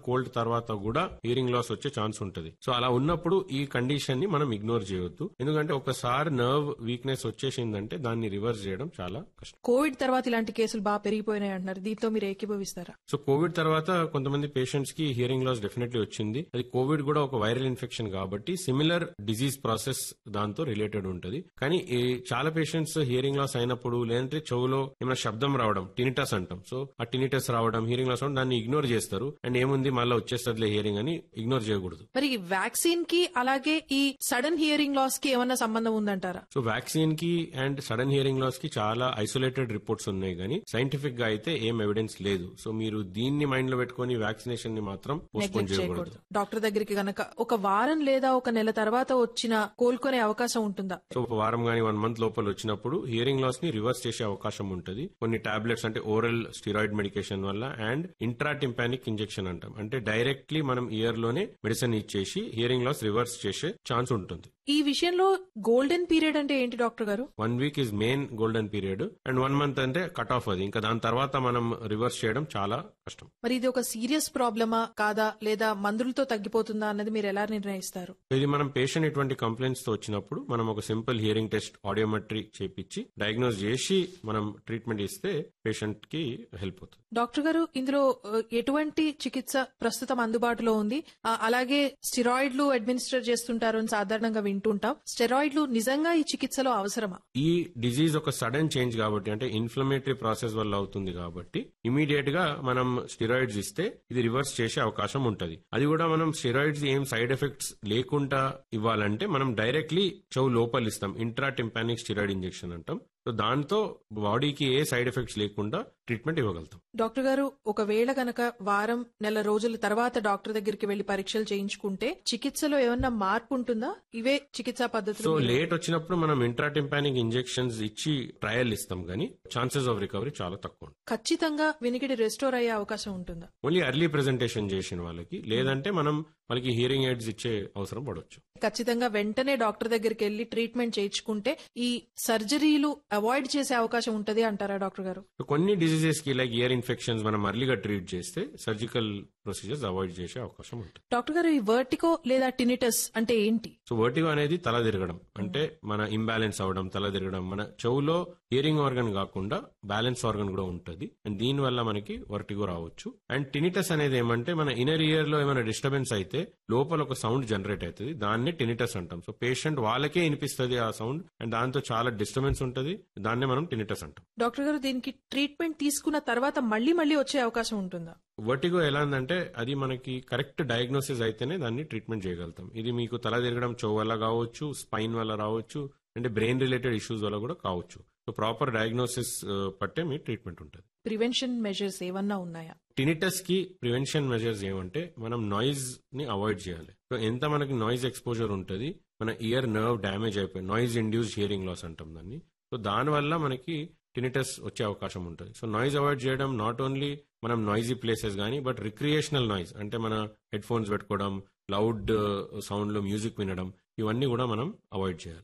cold తర్వాత కూడా hearing loss వచ్చే ఛాన్స్ ఉంటుంది సో అలా ఉన్నప్పుడు ఈ కండిషన్ ని మనం ఇగ్నోర్ చేయొద్దు ఎందుకంటే ఒకసారి నర్వ్ వీక్నెస్ వచ్చేసిందంటే దాన్ని రివర్స్ చేయడం చాలా కష్టం కోవిడ్ తర్వాత ఇలాంటి కేసులు బాగా పెరిగిపోయినాయి అంటున్నారు దీంతో మీరు ఏకీభవిస్తారా సో కోవిడ్ తర్వాత కొంతమంది పేషెంట్స్ కి హియరింగ్ లాస్ డెఫినెట్లీ వచ్చింది అది కోవిడ్ కూడా ఒక వైరల్ ఇన్ఫెక్షన్ కాబట్టి సిమిలర్ డిజీజ్ ప్రాసెస్ దాంతో రిలేటెడ్ ఉంటుంది కానీ ఈ చాలా పేషెంట్స్ హియరింగ్ లాస్ అయినప్పుడు లేదంటే చెవులో ఏమైనా శబ్దం రావడం టినిటస్ అంటాం సో ఆ టినిటస్ రావడం హియరింగ్ లాస్ అవడం దాన్ని ఇగ్నోర్ చేస్తారు అండ్ ఏముంది మళ్ళీ వచ్చేస్తుందిలే హియరింగ్ అని ఇగ్నోర్ చేయకూడదు మరి వ్యాక్సిన్ కి అలాగే ఈ సడన్ హియరింగ్ లాస్ కి ఏమన్నా సంబంధం ఉందంటారా సో వ్యాక్సిన్ కి అండ్ సడన్ హియరింగ్ లాస్ కి చాలా ఐసోలేటెడ్ రిపోర్ట్స్ ఉన్నాయి కానీ సైంటిఫిక్ గా అయితే ఏం ఎవిడెన్స్ లేదు సో మీరు దీన్ని మైండ్ లో పెట్టుకుని వ్యాక్సినేషన్ ని మాత్రం పోస్ట్పోన్ నెగ్లెక్ట్ చేయకూడదు చేయకూడదు డాక్టర్ దగ్గరికి గనక ఒక వారం లేదా ఒక నెల తర్వాత వచ్చిన కోలుకునే అవకాశం ఉంటుందా సో ఒక వారం గానీ వన్ మంత్ లోపల వచ్చినప్పుడు హియరింగ్ లాస్ ని రివర్స్ చేసే అవకాశం ఉంటుంది కొన్ని టాబ్లెట్స్ అంటే ఓరల్ స్టిరాయిడ్ మెడికేషన్ వల్ల అండ్ ఇంట్రాటింపానిక్ ఇంజెక్షన్ అంటాం అంటే డైరెక్ట్లీ మనం ఇయర్ లోనే మెడిసిన్ ఇచ్చేసి హియరింగ్ లాస్ రివర్స్ చేసే ఛాన్స్ ఉంటుంది ఈ విషయంలో గోల్డెన్ పీరియడ్ అంటే ఏంటి డాక్టర్ గారు one week is main golden period and one month అంటే కట్ ఆఫ్ అది ఇంకా దాని తర్వాత మనం రివర్స్ చేయడం చాలా కష్టం మరి ఇది ఒక సీరియస్ ప్రాబ్లమా కాదా లేదా మందులతో తగ్గిపోతుందా అన్నది మీరు ఎలా నిర్ణయిస్తారు ఇది మనం పేషెంట్ ఇటువంటి కంప్లైంట్స్ తో వచ్చినప్పుడు మనం ఒక సింపుల్ హియరింగ్ టెస్ట్ ఆడియోమెట్రీ చేపించి డయాగ్నోస్ చేసి మనం ట్రీట్మెంట్ ఇస్తే పేషెంట్ కి హెల్ప్ అవుతుంది డాక్టర్ గారు ఇందులో ఆ, ఎటువంటి చికిత్స ప్రస్తుతం అందుబాటులో ఉంది ఆ, అలాగే స్టిరాయిడ్లు అడ్మినిస్టర్ చేస్తుంటారు అని సాధారణంగా వింటుంటాం స్టెరాయిడ్లు నిజంగా ఈ చికిత్సలో అవసరమా ఈ డిజీజ్ ఒక సడన్ చేంజ్ కాబట్టి అంటే ఇన్ఫ్లమేటరీ ప్రాసెస్ వల్ల అవుతుంది కాబట్టి ఇమీడియట్ గా మనం స్టిరాయిడ్స్ ఇస్తే ఇది రివర్స్ చేసే అవకాశం ఉంటది అది కూడా మనం స్టిరాయిడ్స్ ఏం సైడ్ ఎఫెక్ట్స్ లేకుండా ఇవ్వాలంటే మనం డైరెక్ట్లీ చెవు లోపల ఇస్తాం ఇంట్రాటింపానిక్ స్టిరాయిడ్ ఇంజెక్షన్ అంటాం సో దాంతో బాడీకి ఏ సైడ్ ఎఫెక్ట్స్ లేకుండా ట్రీట్మెంట్ ఇవ్వగలుగుతాం డాక్టర్ గారు ఒకవేళ గనక వారం నెల రోజుల తర్వాత డాక్టర్ దగ్గరికి వెళ్లి పరీక్షలు చేయించుకుంటే చికిత్సలో ఏమన్నా మార్పు ఉంటుందా ఇవే చికిత్సా సో పద్ధతులు లేట్ వచ్చినప్పుడు మనం ఇంట్రాటింపానిక్ ఇంజెక్షన్స్ ఇచ్చి ట్రయల్ ఇస్తాం కానీ ఛాన్సెస్ ఆఫ్ రికవరీ చాలా తక్కువ ఉంటుంది ఖచ్చితంగా వినికిడి రెస్టోర్ అయ్యే అవకాశం ఉంటుందా ఓన్లీ ఎర్లీ ప్రెజెంటేషన్ చేసిన వాళ్ళకి లేదంటే మనం వాళ్ళకి హియరింగ్ ఎయిడ్స్ ఇచ్చే అవసరం పడవచ్చు ఖచ్చితంగా వెంటనే డాక్టర్ దగ్గరికి వెళ్లి ట్రీట్మెంట్ చేయించుకుంటే ఈ సర్జరీలు అవాయిడ్ చేసే అవకాశం ఉంటది అంటారా డాక్టర్ గారు సో కొన్ని డిసీజెస్ కి లైక్ ఇయర్ ఇన్ఫెక్షన్స్ మనం అర్లీగా ట్రీట్ చేస్తే సర్జికల్ ప్రొసీజర్స్ అవాయిడ్ చేసే అవకాశం ఉంటుంది డాక్టర్ గారు ఈ వర్టికో లేదా టినిటస్ అంటే ఏంటి సో వర్టిగో అనేది తల తిరగడం అంటే మన ఇంబ్యాలెన్స్ అవడం తల తిరగడం మన చెవులో హియరింగ్ ఆర్గన్ కాకుండా బ్యాలెన్స్ ఆర్గన్ కూడా ఉంటుంది అండ్ దీని వల్ల మనకి వర్టిగో రావచ్చు అండ్ టినిటస్ అనేది ఏమంటే మన ఇన్నర్ ఇయర్ లో ఏమైనా డిస్టర్బెన్స్ అయితే లోపల ఒక సౌండ్ జనరేట్ అవుతుంది దాన్ని టినిటస్ అంటాం సో పేషెంట్ వాళ్ళకే వినిపిస్తుంది ఆ సౌండ్ అండ్ దాంతో చాలా డిస్టర్బెన్స్ ఉంటుంది దాన్నే మనం టినిటస్ అంటాం డాక్టర్ గారు దీనికి ట్రీట్మెంట్ తీసుకున్న తర్వాత మళ్ళీ మళ్ళీ వచ్చే అవకాశం ఉంటుందా వర్టిగో ఎలా ఉందంటే అది మనకి కరెక్ట్ డయాగ్నోసిస్ అయితేనే దాన్ని ట్రీట్మెంట్ చేయగలుగుతాం ఇది మీకు తల తిరగడం చెవు వల్ల కావచ్చు స్పైన్ వల్ల రావచ్చు అంటే బ్రెయిన్ రిలేటెడ్ ఇష్యూస్ వల్ల కూడా కావచ్చు సో ప్రాపర్ డయాగ్నోసిస్ పట్టే మీ ట్రీట్మెంట్ ఉంటుంది ప్రివెన్షన్ మెజర్స్ ఏమన్నా ఉన్నాయా టినిటస్ కి ప్రివెన్షన్ మెజర్స్ ఏమంటే మనం నాయిస్ ని అవాయిడ్ చేయాలి సో ఎంత మనకి నాయిస్ ఎక్స్పోజర్ ఉంటుంది మన ఇయర్ నర్వ్ డ్యామేజ్ అయిపోయి నాయిస్ ఇండ్యూస్ హియరింగ్ లాస్ అంటాం దాన్ని సో దానివల్ల మనకి టినిటస్ వచ్చే అవకాశం ఉంటుంది సో నాయిస్ అవాయిడ్ చేయడం నాట్ ఓన్లీ మనం నాయిజీ ప్లేసెస్ కానీ బట్ రిక్రియేషనల్ నాయిస్ అంటే మన హెడ్ ఫోన్స్ పెట్టుకోవడం లౌడ్ సౌండ్ లో మ్యూజిక్ వినడం ఇవన్నీ కూడా మనం అవాయిడ్ చేయాలి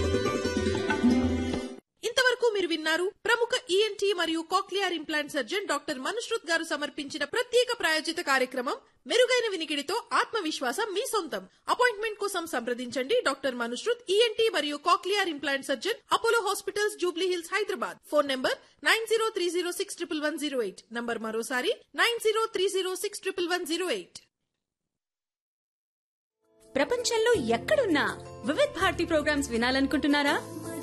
ఇంతవరకు మీరు విన్నారు ప్రముఖ ఈఎన్టీ మరియు cochlear implant surgeon doctor Manushrut garu సమర్పించిన ప్రత్యేక ప్రాయోజిత కార్యక్రమం మెరుగైన వినికిడితో ఆత్మవిశ్వాసం మీ సొంతం అపాయింట్మెంట్ కోసం సంప్రదించండి డాక్టర్ మనుశ్రుత్ ఈఎన్టీ మరియు cochlear implant surgeon Apollo hospitals Jubilee Hills Hyderabad phone number nine zero three zero six triple one zero eight number మరోసారి nine zero three zero six triple one zero eight ప్రపంచంలో ఎక్కడున్నా వివిధ్ భారతి ప్రోగ్రామ్స్ వినాలనుకుంటున్నారా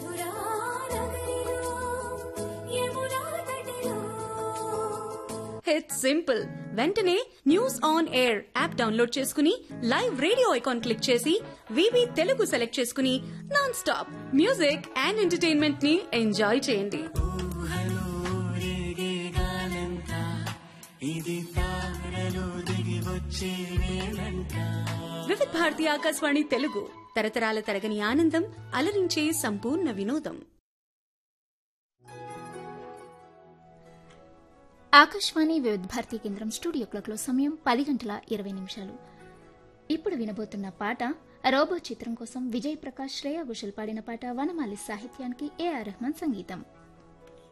ఇట్స్ సింపుల్ వెంటనే news on air app download చేసుకుని live radio icon click చేసి వివి Telugu select చేసుకుని non stop music and entertainment ని ఎంజాయ్ చేయండి వివిధ్ భారతి ఆకాశవాణి తెలుగు తరతరాల తరగని ఆనందం అలరించే సంపూర్ణ వినోదం ఆకాశవాణి వివిధ భారతీ కేంద్రం స్టూడియో క్లాక్లో సమయం పది గంటల ఇరవై నిమిషాలు ఇప్పుడు వినబోతున్న పాట రోబో చిత్రం కోసం విజయ్ ప్రకాష్ శ్రేయా ఘోషల్ పాడిన పాట వనమాలి సాహిత్యానికి ఏఆర్ రెహమాన్ సంగీతం